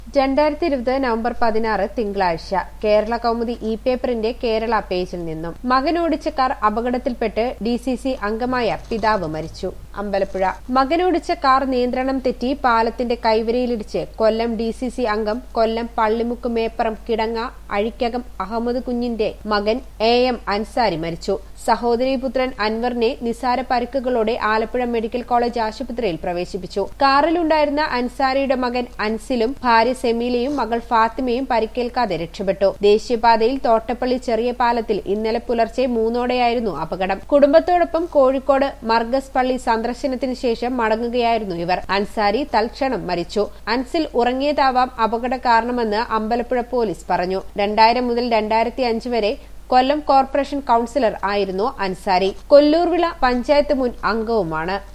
രണ്ടായിരത്തി ഇരുപത് നവംബർ പതിനാറ് തിങ്കളാഴ്ച കേരള കൗമുദി ഇ പേപ്പറിന്റെ കേരള പേജിൽ നിന്നും മകനോടിച്ച കാർ അപകടത്തിൽപ്പെട്ട് ഡി സി സി അംഗമായ പിതാവ് മരിച്ചു അമ്പലപ്പുഴ മകനോടിച്ച കാർ നിയന്ത്രണം തെറ്റി പാലത്തിന്റെ കൈവരിയിലിടിച്ച് കൊല്ലം ഡി സി സി അംഗം കൊല്ലം പള്ളിമുക്ക് മേപ്പറം കിടങ്ങ അഴിക്കകം അഹമ്മദ് കുഞ്ഞിന്റെ മകൻ എ എം അൻസാരി മരിച്ചു സഹോദരീപുത്രൻ അൻവറിനെ നിസാര പരിക്കുകളോടെ ആലപ്പുഴ മെഡിക്കൽ കോളേജ് ആശുപത്രിയിൽ പ്രവേശിപ്പിച്ചു കാറിലുണ്ടായിരുന്ന അൻസാരിയുടെ മകൻ അൻസിലും ഭാര്യ സെമീലയും മകൾ ഫാത്തിമയും പരിക്കേൽക്കാതെ രക്ഷപ്പെട്ടു ദേശീയപാതയിൽ തോട്ടപ്പള്ളി ചെറിയ പാലത്തിൽ ഇന്നലെ പുലർച്ചെ മൂന്നോടെയായിരുന്നു അപകടം കുടുംബത്തോടൊപ്പം കോഴിക്കോട് മർഗസ് പള്ളി സന്ദർശനത്തിന് ശേഷം മടങ്ങുകയായിരുന്നു ഇവർ അൻസാരി തൽക്ഷണം മരിച്ചു അൻസിൽ ഉറങ്ങിയതാവാം അപകട കാരണമെന്ന് അമ്പലപ്പുഴ പോലീസ് പറഞ്ഞു രണ്ടായിരം മുതൽ രണ്ടായിരത്തി അഞ്ച് വരെ കൊല്ലം കോർപ്പറേഷൻ കൌൺസിലർ ആയിരുന്നു അൻസാരി കൊല്ലൂർവിള പഞ്ചായത്ത് മുൻ അംഗവുമാണ്